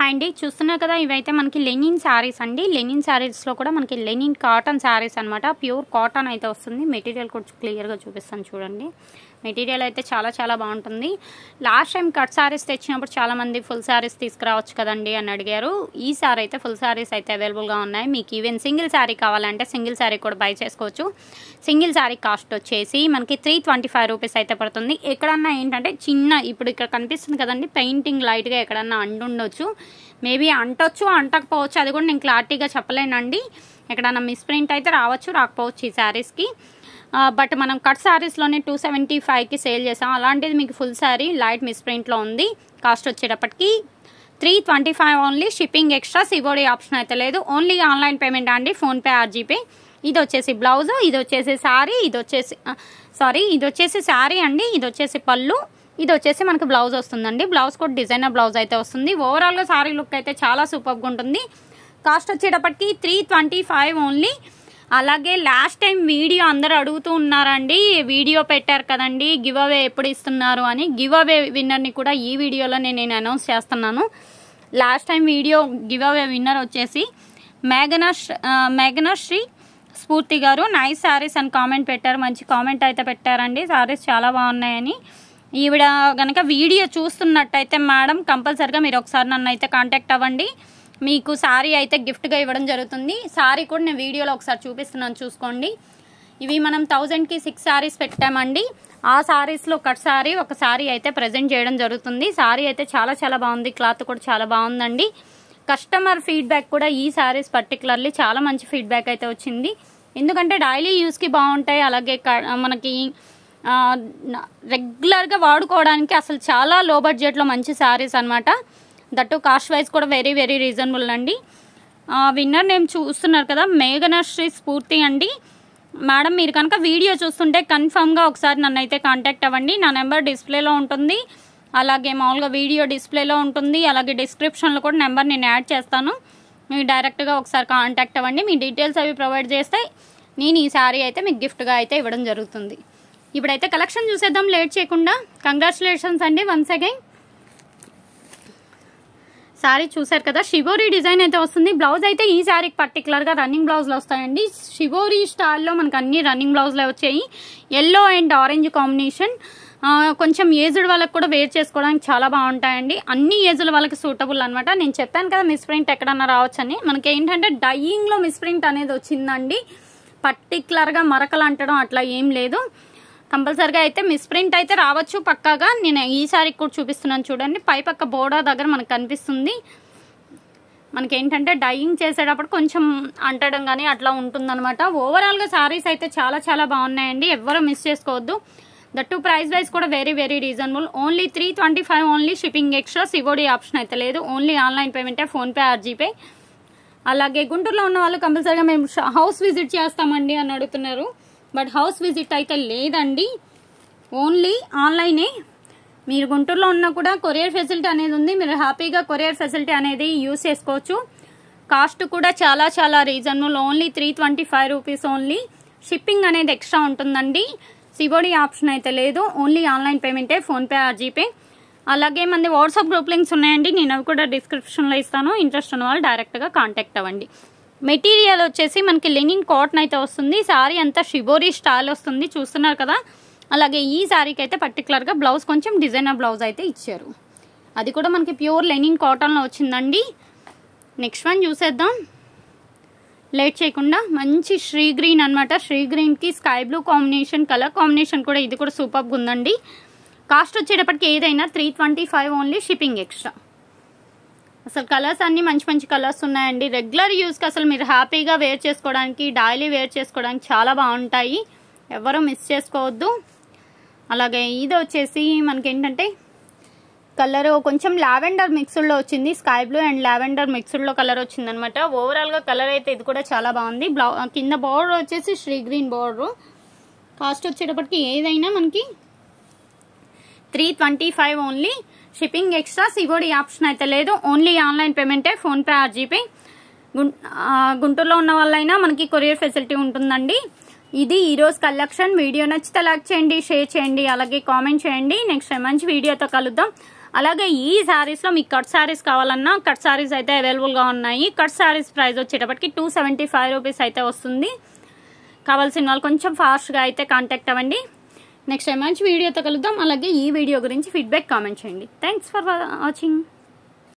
hi అండి చూస్తున్నారు కదా ఇవైతే మనకి లెనిన్ శారీస్ అండి లెనిన్ శారీస్లో కూడా మనకి లెనిన్ కాటన్ శారీస్ అనమాట ప్యూర్ కాటన్ అయితే వస్తుంది మెటీరియల్ కూడా క్లియర్గా చూపిస్తాను చూడండి మెటీరియల్ అయితే చాలా చాలా బాగుంటుంది లాస్ట్ టైం కట్ శారీస్ తెచ్చినప్పుడు చాలామంది ఫుల్ శారీస్ తీసుకురావచ్చు కదండి అని అడిగారు ఈ సారీ అయితే ఫుల్ శారీస్ అయితే అవైలబుల్గా ఉన్నాయి మీకు ఈవెన్ సింగిల్ శారీ కావాలంటే సింగిల్ శారీ కూడా బై చేసుకోవచ్చు సింగిల్ శారీ కాస్ట్ వచ్చేసి మనకి త్రీ ట్వంటీ ఫైవ్ రూపీస్ అయితే పడుతుంది ఎక్కడన్నా ఏంటంటే చిన్న ఇప్పుడు ఇక్కడ కనిపిస్తుంది కదండి పెయింటింగ్ లైట్గా ఎక్కడన్నా అంటుండొచ్చు మేబీ అంటొచ్చు అంటకపోవచ్చు అది కూడా నేను క్లారిటీగా చెప్పలేనండి ఎక్కడన్నా మిస్ప్రింట్ అయితే రావచ్చు రాకపోవచ్చు ఈ శారీస్కి బట్ మనం కట్ శారీస్లోనే టూ సెవెంటీ ఫైవ్కి సేల్ చేసాం అలాంటిది మీకు ఫుల్ శారీ లైట్ మిస్ప్రింట్లో ఉంది కాస్ట్ వచ్చేటప్పటికి three twenty five only shipping extra COD option అయితే లేదు ఓన్లీ ఆన్లైన్ పేమెంట్ అండి ఫోన్పే ఆర్జీపే ఇది వచ్చేసి బ్లౌజ్ ఇది వచ్చేసి శారీ ఇది వచ్చేసి సారీ ఇది వచ్చేసి శారీ అండి ఇది వచ్చేసి పళ్ళు ఇది వచ్చేసి మనకు బ్లౌజ్ వస్తుందండి బ్లౌజ్ కూడా డిజైనర్ బ్లౌజ్ అయితే వస్తుంది ఓవరాల్గా శారీ లుక్ అయితే చాలా సూపర్గా ఉంటుంది కాస్ట్ వచ్చేటప్పటికి త్రీ ట్వంటీ ఫైవ్ ఓన్లీ అలాగే లాస్ట్ టైం వీడియో అందరూ అడుగుతూ ఉన్నారండి వీడియో పెట్టారు కదండి గివ్ అవే ఎప్పుడు ఇస్తున్నారు అని గివ్ అవే విన్నర్ని కూడా ఈ వీడియోలో నేను అనౌన్స్ చేస్తున్నాను last time video giveaway winner వచ్చేసి మేఘనా మేఘనాశ్రీ స్ఫూర్తి గారు నైస్ శారీస్ అని కామెంట్ పెట్టారు మంచి కామెంట్ అయితే పెట్టారండి శారీస్ చాలా బాగున్నాయని ఈవిడ కనుక వీడియో చూస్తున్నట్టయితే మేడం కంపల్సరిగా మీరు ఒకసారి నన్ను అయితే కాంటాక్ట్ అవ్వండి మీకు శారీ అయితే గిఫ్ట్గా ఇవ్వడం జరుగుతుంది శారీ కూడా నేను వీడియోలో ఒకసారి చూపిస్తున్నాను చూసుకోండి ఇవి మనం థౌజండ్కి సిక్స్ శారీస్ పెట్టామండి ఆ శారీస్లో కట్ శారీ ఒక శారీ అయితే ప్రజెంట్ చేయడం జరుగుతుంది శారీ అయితే చాలా చాలా బాగుంది క్లాత్ కూడా చాలా బాగుందండి కస్టమర్ ఫీడ్బ్యాక్ కూడా ఈ శారీస్ పర్టికులర్లీ చాలా మంచి ఫీడ్బ్యాక్ అయితే వచ్చింది ఎందుకంటే డైలీ యూస్కి బాగుంటాయి అలాగే మనకి రెగ్యులర్గా వాడుకోవడానికి అసలు చాలా లో బడ్జెట్లో మంచి శారీస్ అనమాట దట్టు కాస్ట్ వైజ్ కూడా వెరీ వెరీ రీజనబుల్ అండి విన్నర్ నేమ్ చూస్తున్నారు కదా మేఘనశ్రీ స్ఫూర్తి అండి మేడం మీరు కనుక వీడియో చూస్తుంటే కన్ఫామ్గా ఒకసారి నన్ను అయితే కాంటాక్ట్ అవ్వండి నా నెంబర్ డిస్ప్లేలో ఉంటుంది అలాగే మామూలుగా వీడియో డిస్ప్లేలో ఉంటుంది అలాగే డిస్క్రిప్షన్లో కూడా నెంబర్ నేను యాడ్ చేస్తాను మీరు డైరెక్ట్గా ఒకసారి కాంటాక్ట్ అవ్వండి మీ డీటెయిల్స్ అవి ప్రొవైడ్ చేస్తే నేను ఈ శారీ అయితే మీకు గిఫ్ట్గా అయితే ఇవ్వడం జరుగుతుంది ఇప్పుడైతే కలెక్షన్ చూసేద్దాం లేట్ చేయకుండా కంగ్రాచులేషన్స్ అండి వన్స్ అగైన్ శారీ చూసారు కదా షివోరీ డిజైన్ అయితే వస్తుంది బ్లౌజ్ అయితే ఈ శారీకి పర్టికులర్గా రన్నింగ్ బ్లౌజ్లు వస్తాయండి షివోరీ స్టైల్లో మనకు అన్ని రన్నింగ్ బ్లౌజ్లే వచ్చాయి ఎల్లో అండ్ ఆరెంజ్ కాంబినేషన్ కొంచెం ఏజ్డ్ వాళ్ళకి కూడా వేర్ చేసుకోవడానికి చాలా బాగుంటాయండి అన్ని ఏజ్ల వాళ్ళకి సూటబుల్ అనమాట నేను చెప్పాను కదా మిస్ప్రింట్ ఎక్కడన్నా రావచ్చని మనకి ఏంటంటే డైయింగ్లో మిస్ప్రింట్ అనేది వచ్చిందండి పర్టికులర్గా మరకలు అంటడం అట్లా ఏం లేదు కంపల్సరిగా అయితే మిస్ప్రింట్ అయితే రావచ్చు పక్కాగా నేను ఈసారి కూడా చూపిస్తున్నాను చూడండి పై పక్క బోర్డర్ దగ్గర మనకు కనిపిస్తుంది మనకి ఏంటంటే డైయింగ్ చేసేటప్పుడు కొంచెం అంటడం కానీ అట్లా ఉంటుందన్నమాట ఓవరాల్గా శారీస్ అయితే చాలా చాలా బాగున్నాయండి ఎవ్వరూ మిస్ చేసుకోవద్దు దట్టు ప్రైస్ వైజ్ కూడా very very reasonable only three twenty five only shipping extra COD option అయితే లేదు ఓన్లీ ఆన్లైన్ పేమెంటే ఫోన్పే ఆర్జీపే అలాగే గుంటూరులో ఉన్న వాళ్ళు కంపల్సరీగా మేము హౌస్ విజిట్ చేస్తామండి అని అడుగుతున్నారు బట్ హౌస్ విజిట్ అయితే లేదండి ఓన్లీ ఆన్లైనే మీరు గుంటూరులో ఉన్నా కూడా కొరియర్ ఫెసిలిటీ అనేది ఉంది మీరు హ్యాపీగా కొరియర్ ఫెసిలిటీ అనేది యూస్ చేసుకోవచ్చు కాస్ట్ కూడా చాలా చాలా reasonable only three twenty five rupees only shipping అనేది ఎక్స్ట్రా ఉంటుందండి సిబోడి ఆప్షన్ అయితే లేదు ఓన్లీ ఆన్లైన్ పేమెంటే ఫోన్పే ఆర్ జీపే అలాగే మంది వాట్సాప్ గ్రూప్ లింక్స్ ఉన్నాయండి నేను అవి కూడా డిస్క్రిప్షన్లో ఇస్తాను ఇంట్రెస్ట్ ఉన్న వాళ్ళు డైరెక్ట్గా కాంటాక్ట్ అవ్వండి మెటీరియల్ వచ్చేసి మనకి లెనిన్ కాటన్ అయితే వస్తుంది శారీ అంతా షిబోరీ స్టైల్ వస్తుంది చూస్తున్నారు కదా అలాగే ఈ శారీకి అయితే పర్టికులర్గా బ్లౌజ్ కొంచెం డిజైనర్ బ్లౌజ్ అయితే ఇచ్చారు అది కూడా మనకి ప్యూర్ లెనిన్ కాటన్లో వచ్చిందండి నెక్స్ట్ వన్ చూసేద్దాం లేట్ చేయకుండా మంచి శ్రీ గ్రీన్ అనమాట శ్రీ గ్రీన్కి sky blue combination colour combination కూడా ఇది కూడా సూపర్గా ఉందండి కాస్ట్ వచ్చేటప్పటికి ఏదైనా three twenty five only shipping extra అసలు కలర్స్ అన్నీ మంచి మంచి కలర్స్ ఉన్నాయండి రెగ్యులర్ యూస్కి అసలు మీరు హ్యాపీగా వేర్ చేసుకోవడానికి డైలీ వేర్ చేసుకోవడానికి చాలా బాగుంటాయి ఎవరు మిస్ చేసుకోవద్దు అలాగే ఇది వచ్చేసి మనకి ఏంటంటే కలర్ కొంచెం లావెండర్ మిక్స్డ్లో వచ్చింది స్కై బ్లూ అండ్ లావెండర్ మిక్స్డ్లో కలర్ వచ్చిందనమాట ఓవరాల్గా కలర్ అయితే ఇది కూడా చాలా బాగుంది బ్లౌ కింద బోర్డర్ వచ్చేసి శ్రీ గ్రీన్ బోర్డర్ కాస్ట్ వచ్చేటప్పటికి ఏదైనా మనకి three twenty five only shipping extra COD option అయితే లేదు ఓన్లీ ఆన్లైన్ పేమెంటే ఫోన్పే ఆర్ జీపే గుంటూరులో ఉన్న వాళ్ళైనా మనకి కొరియర్ ఫెసిలిటీ ఉంటుందండి ఇది ఈరోజు కలెక్షన్ వీడియో నచ్చితే లైక్ చేయండి షేర్ చేయండి అలాగే కామెంట్ చేయండి నెక్స్ట్ మంచి వీడియోతో కలుద్దాం అలాగే ఈ శారీస్లో మీకు కట్ శారీస్ కావాలన్నా కట్ శారీస్ అయితే అవైలబుల్గా ఉన్నాయి కట్ శారీస్ ప్రైస్ వచ్చేటప్పటికి టూ సెవెంటీ ఫైవ్ రూపీస్ అయితే వస్తుంది కావాల్సిన వాళ్ళు కొంచెం ఫాస్ట్గా అయితే కాంటాక్ట్ అవ్వండి నెక్స్ట్ టైం మంచి వీడియోతో కలుద్దాం అలాగే ఈ వీడియో గురించి ఫీడ్బ్యాక్ కామెంట్ చేయండి థ్యాంక్స్ ఫర్ వాచింగ్